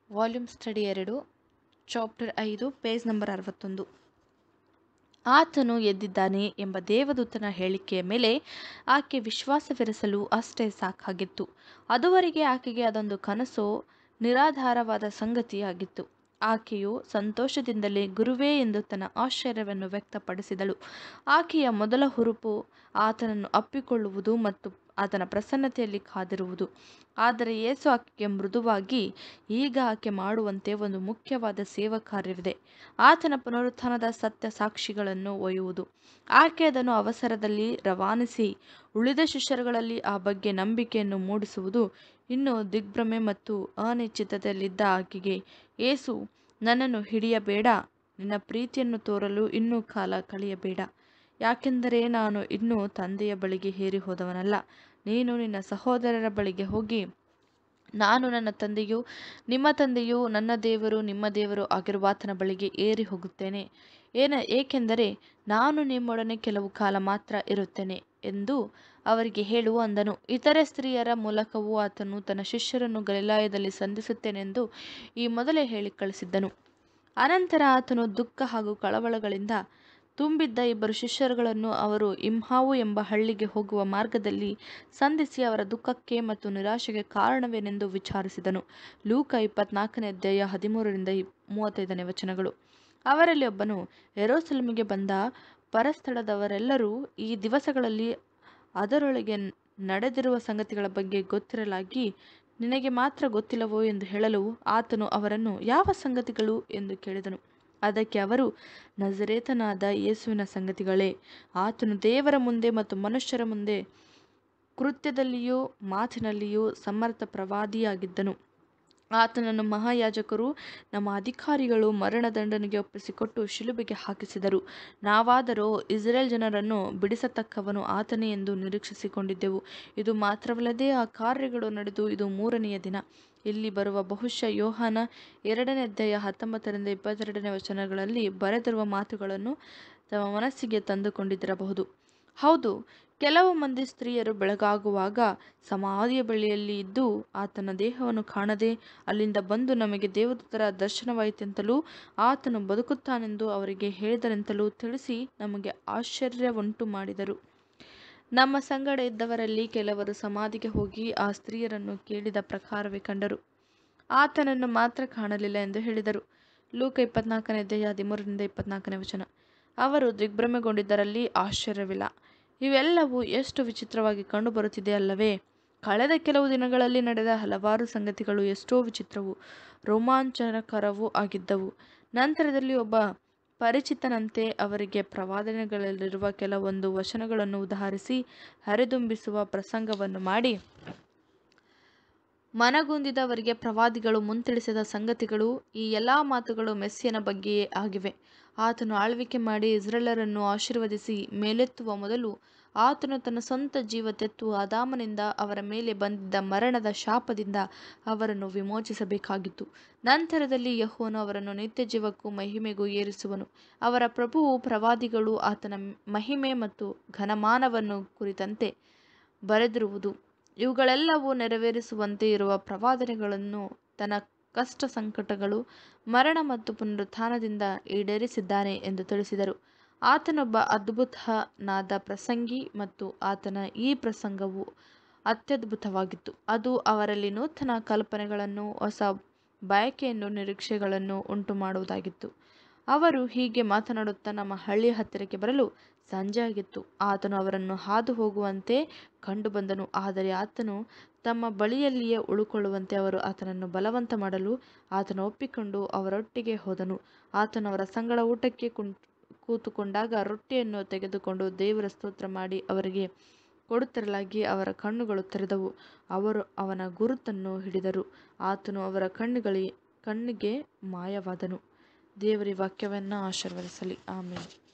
volume study ಎರಡು chapter ಐದು page number ಅರವತ್ತೊಂದು ಆತನು ಎದ್ದಿದ್ದಾನೆ ಎಂಬ ದೇವದೂತನ ಹೇಳಿಕೆಯ ಮೇಲೆ ಆಕೆ ವಿಶ್ವಾಸವಿರಿಸಲು ಅಷ್ಟೇ ಸಾಕಾಗಿತ್ತು ಅದುವರೆಗೆ ಆಕೆಗೆ ಅದೊಂದು ಕನಸೋ ನಿರಾಧಾರವಾದ ಸಂಗತಿಯಾಗಿತ್ತು ಆಕೆಯು ಸಂತೋಷದಿಂದಲೇ ಗುರುವೇ ಎಂದು ತನ್ನ ಆಶ್ಚರ್ಯವನ್ನು ವ್ಯಕ್ತಪಡಿಸಿದಳು ಆಕೆಯ ಮೊದಲ ಹುರುಪು ಆತನನ್ನು ಅಪ್ಪಿಕೊಳ್ಳುವುದು ಮತ್ತು ಆತನ ಪ್ರಸನ್ನತೆಯಲ್ಲಿ ಕಾದಿರುವುದು ಆದರೆ ಯೇಸು ಆಕೆಗೆ ಮೃದುವಾಗಿ ಈಗ ಆಕೆ ಮಾಡುವಂತೆ ಒಂದು ಮುಖ್ಯವಾದ ಸೇವಾ ಕಾರ್ಯವಿದೆ ಆತನ ಪುನರುತ್ಥಾನದ ಸತ್ಯ ಸಾಕ್ಷಿಗಳನ್ನು ಒಯ್ಯುವುದು ಆಕೆ ಅದನ್ನು ಅವಸರದಲ್ಲಿ ರವಾನಿಸಿ ಉಳಿದ ಶಿಷ್ಯರುಗಳಲ್ಲಿ ಆ ಬಗ್ಗೆ ನಂಬಿಕೆಯನ್ನು ಮೂಡಿಸುವುದು ಇನ್ನೂ ದಿಗ್ಭ್ರಮೆ ಮತ್ತು ಅನಿಶ್ಚಿತತೆಯಲ್ಲಿದ್ದ ಆಕೆಗೆ ಏಸು ನನ್ನನ್ನು ಹಿಡಿಯಬೇಡ ನಿನ್ನ ಪ್ರೀತಿಯನ್ನು ತೋರಲು ಇನ್ನೂ ಕಾಲ ಕಳೆಯಬೇಡ ಯಾಕೆಂದರೆ ನಾನು ಇನ್ನೂ ತಂದೆಯ ಬಳಿಗೆ ಹೇರಿ ಹೋದವನಲ್ಲ ನೀನು ನಿನ್ನ ಸಹೋದರರ ಬಳಿಗೆ ಹೋಗಿ ನಾನು ನನ್ನ ತಂದೆಯು ನಿಮ್ಮ ತಂದೆಯು ನನ್ನ ದೇವರು ನಿಮ್ಮ ದೇವರು ಆಗಿರುವ ಆತನ ಬಳಿಗೆ ಏರಿ ಹೋಗುತ್ತೇನೆ ಏನ ಏಕೆಂದರೆ ನಾನು ನಿಮ್ಮೊಡನೆ ಕೆಲವು ಕಾಲ ಮಾತ್ರ ಇರುತ್ತೇನೆ ಎಂದು ಅವರಿಗೆ ಹೇಳುವ ಅಂದನು ಇತರೆ ಸ್ತ್ರೀಯರ ಮೂಲಕವೂ ಆತನು ತನ್ನ ಶಿಷ್ಯರನ್ನು ಗಲಿಲಾಯದಲ್ಲಿ ಸಂಧಿಸುತ್ತೇನೆಂದು ಈ ಮೊದಲೇ ಹೇಳಿ ಕಳಿಸಿದ್ದನು ಅನಂತರ ಆತನು ದುಃಖ ಹಾಗೂ ಕಳವಳಗಳಿಂದ ತುಂಬಿದ್ದ ಇಬ್ಬರು ಶಿಷ್ಯರುಗಳನ್ನು ಅವರು ಇಮ್ಹಾವು ಎಂಬ ಹಳ್ಳಿಗೆ ಹೋಗುವ ಮಾರ್ಗದಲ್ಲಿ ಸಂಧಿಸಿ ಅವರ ದುಃಖಕ್ಕೆ ಮತ್ತು ನಿರಾಶೆಗೆ ಕಾರಣವೇನೆಂದು ವಿಚಾರಿಸಿದನು ಲೂಕ ಇಪ್ಪತ್ನಾಲ್ಕನೇ ಅಧ್ಯಾಯ ಹದಿಮೂರರಿಂದ ಮೂವತ್ತೈದನೇ ವಚನಗಳು ಅವರಲ್ಲಿ ಒಬ್ಬನು ಎರೋಸಲಮಿಗೆ ಬಂದ ಪರಸ್ಥಳದವರೆಲ್ಲರೂ ಈ ದಿವಸಗಳಲ್ಲಿ ಅದರೊಳಗೆ ನಡೆದಿರುವ ಸಂಗತಿಗಳ ಬಗ್ಗೆ ಗೊತ್ತಿರಲಾಗಿ ನಿನಗೆ ಮಾತ್ರ ಗೊತ್ತಿಲ್ಲವೋ ಎಂದು ಹೇಳಲು ಆತನು ಅವರನ್ನು ಯಾವ ಸಂಗತಿಗಳು ಎಂದು ಕೇಳಿದನು ಅದಕ್ಕೆ ಅವರು ನಜರೇತನಾದ ಯೇಸುವಿನ ಸಂಗತಿಗಳೇ ಆತನು ದೇವರ ಮುಂದೆ ಮತ್ತು ಮನುಷ್ಯರ ಮುಂದೆ ಕೃತ್ಯದಲ್ಲಿಯೂ ಮಾತಿನಲ್ಲಿಯೂ ಸಮರ್ಥ ಪ್ರವಾದಿಯಾಗಿದ್ದನು ಆತನನ್ನು ಮಹಾಯಾಜಕರು ನಮ್ಮ ಅಧಿಕಾರಿಗಳು ಮರಣದಂಡನೆಗೆ ಒಪ್ಪಿಸಿಕೊಟ್ಟು ಶಿಲುಬೆಗೆ ಹಾಕಿಸಿದರು ನಾವಾದರೂ ಇಸ್ರೇಲ್ ಜನರನ್ನು ಬಿಡಿಸತಕ್ಕವನು ಆತನೇ ಎಂದು ನಿರೀಕ್ಷಿಸಿಕೊಂಡಿದ್ದೆವು ಇದು ಮಾತ್ರವಲ್ಲದೆ ಆ ಕಾರ್ಯಗಳು ನಡೆದು ಇದು ಮೂರನೆಯ ದಿನ ಇಲ್ಲಿ ಬರುವ ಬಹುಶಃ ಯೋಹಾನ ಎರಡನೇ ಅಧ್ಯಾಯ ಹತ್ತೊಂಬತ್ತರಿಂದ ಇಪ್ಪತ್ತೆರಡನೇ ವಚನಗಳಲ್ಲಿ ಬರೆದಿರುವ ಮಾತುಗಳನ್ನು ತಮ್ಮ ಮನಸ್ಸಿಗೆ ತಂದುಕೊಂಡಿದ್ದಿರಬಹುದು ಹೌದು ಕೆಲವು ಮಂದಿ ಸ್ತ್ರೀಯರು ಬೆಳಗಾಗುವಾಗ ಸಮಾಧಿಯ ಬಳಿಯಲ್ಲಿ ಇದ್ದು ಆತನ ದೇಹವನ್ನು ಕಾಣದೆ ಅಲ್ಲಿಂದ ಬಂದು ನಮಗೆ ದೇವದೂತರ ದರ್ಶನವಾಯಿತೆಂತಲೂ ಆತನು ಬದುಕುತ್ತಾನೆಂದು ಅವರಿಗೆ ಹೇಳಿದರೆಂತಲೂ ತಿಳಿಸಿ ನಮಗೆ ಆಶ್ಚರ್ಯವುಂಟು ಮಾಡಿದರು ನಮ್ಮ ಸಂಗಡ ಇದ್ದವರಲ್ಲಿ ಕೆಲವರು ಸಮಾಧಿಗೆ ಹೋಗಿ ಆ ಸ್ತ್ರೀಯರನ್ನು ಕೇಳಿದ ಪ್ರಕಾರವೇ ಕಂಡರು ಆತನನ್ನು ಮಾತ್ರ ಕಾಣಲಿಲ್ಲ ಎಂದು ಹೇಳಿದರು ಲೂಕ ಇಪ್ಪತ್ನಾಲ್ಕನೇ ಅಧ್ಯಾಯ ಹದಿಮೂರರಿಂದ ಇಪ್ಪತ್ನಾಲ್ಕನೇ ವಚನ ಅವರು ದಿಗ್ಭ್ರಮೆಗೊಂಡಿದ್ದರಲ್ಲಿ ಆಶ್ಚರ್ಯವಿಲ್ಲ ಇವೆಲ್ಲವೂ ಎಷ್ಟು ವಿಚಿತ್ರವಾಗಿ ಕಂಡುಬರುತ್ತಿದೆ ಅಲ್ಲವೇ ಕಳೆದ ಕೆಲವು ದಿನಗಳಲ್ಲಿ ನಡೆದ ಹಲವಾರು ಸಂಗತಿಗಳು ಎಷ್ಟೋ ವಿಚಿತ್ರವೂ ರೋಮಾಂಚನಕರವೂ ಆಗಿದ್ದವು ನಂತರದಲ್ಲಿ ಒಬ್ಬ ಪರಿಚಿತನಂತೆ ಅವರಿಗೆ ಪ್ರವಾದನೆಗಳಲ್ಲಿರುವ ಕೆಲವೊಂದು ವಚನಗಳನ್ನು ಉದಾಹರಿಸಿ ಹರಿದುಂಬಿಸುವ ಪ್ರಸಂಗವನ್ನು ಮಾಡಿ ಮನಗುಂದಿದವರಿಗೆ ಪ್ರವಾದಿಗಳು ಮುಂತಿಳಿಸಿದ ಸಂಗತಿಗಳು ಈ ಎಲ್ಲ ಮಾತುಗಳು ಮೆಸ್ಸಿಯನ ಬಗ್ಗೆಯೇ ಆಗಿವೆ ಆತನು ಆಳ್ವಿಕೆ ಮಾಡಿ ಇಸ್ರೇಲರನ್ನು ಆಶೀರ್ವದಿಸಿ ಮೇಲೆತ್ತುವ ಮೊದಲು ಆತನು ತನ್ನ ಸ್ವಂತ ಜೀವ ತೆತ್ತು ಆದಾಮನಿಂದ ಅವರ ಮೇಲೆ ಬಂದಿದ್ದ ಮರಣದ ಶಾಪದಿಂದ ಅವರನ್ನು ವಿಮೋಚಿಸಬೇಕಾಗಿತ್ತು ನಂತರದಲ್ಲಿ ಯಹೋವನು ಅವರನ್ನು ನಿತ್ಯ ಜೀವಕ್ಕೂ ಮಹಿಮೆಗೂ ಏರಿಸುವನು ಅವರ ಪ್ರಭುವು ಪ್ರವಾದಿಗಳು ಆತನ ಮಹಿಮೆ ಮತ್ತು ಘನಮಾನವನ್ನು ಕುರಿತಂತೆ ಬರೆದಿರುವುದು ಇವುಗಳೆಲ್ಲವೂ ನೆರವೇರಿಸುವಂತೆ ಇರುವ ಪ್ರವಾದನೆಗಳನ್ನು ತನ್ನ ಕಷ್ಟ ಸಂಕಟಗಳು ಮರಣ ಮತ್ತು ಪುನರುತ್ಥಾನದಿಂದ ಈಡೇರಿಸಿದ್ದಾನೆ ಎಂದು ತಿಳಿಸಿದರು ಆತನೊಬ್ಬ ಅದ್ಭುತನಾದ ಪ್ರಸಂಗಿ ಮತ್ತು ಆತನ ಈ ಪ್ರಸಂಗವು ಅತ್ಯದ್ಭುತವಾಗಿತ್ತು ಅದು ಅವರಲ್ಲಿ ನೂತನ ಕಲ್ಪನೆಗಳನ್ನು ಹೊಸ ಬಯಕೆಯನ್ನು ನಿರೀಕ್ಷೆಗಳನ್ನು ಉಂಟು ಮಾಡುವುದಾಗಿತ್ತು ಅವರು ಹೀಗೆ ಮಾತನಾಡುತ್ತಾ ನಮ್ಮ ಹಳ್ಳಿಯ ಹತ್ತಿರಕ್ಕೆ ಬರಲು ಸಂಜೆಯಾಗಿತ್ತು ಆತನು ಅವರನ್ನು ಹಾದು ಹೋಗುವಂತೆ ಕಂಡುಬಂದನು ಆದರೆ ಆತನು ತಮ್ಮ ಬಳಿಯಲ್ಲಿಯೇ ಉಳುಕೊಳ್ಳುವಂತೆ ಅವರು ಆತನನ್ನು ಬಲವಂತ ಮಾಡಲು ಆತನು ಒಪ್ಪಿಕೊಂಡು ಅವರೊಟ್ಟಿಗೆ ಹೋದನು ಆತನು ಅವರ ಸಂಗಡ ಊಟಕ್ಕೆ ಕೂತುಕೊಂಡಾಗ ರೊಟ್ಟಿಯನ್ನು ತೆಗೆದುಕೊಂಡು ದೇವರ ಸ್ತೋತ್ರ ಮಾಡಿ ಅವರಿಗೆ ಕೊಡುತ್ತಿರಲಾಗಿ ಅವರ ಕಣ್ಣುಗಳು ತೆರೆದವು ಅವರು ಅವನ ಗುರುತನ್ನು ಹಿಡಿದರು ಆತನು ಅವರ ಕಣ್ಣುಗಳಿ ಕಣ್ಣಿಗೆ ಮಾಯವಾದನು ದೇವರ ವಾಕ್ಯವನ್ನು ಆಶೀರ್ವದಿಸಲಿ ಆಮೇಲೆ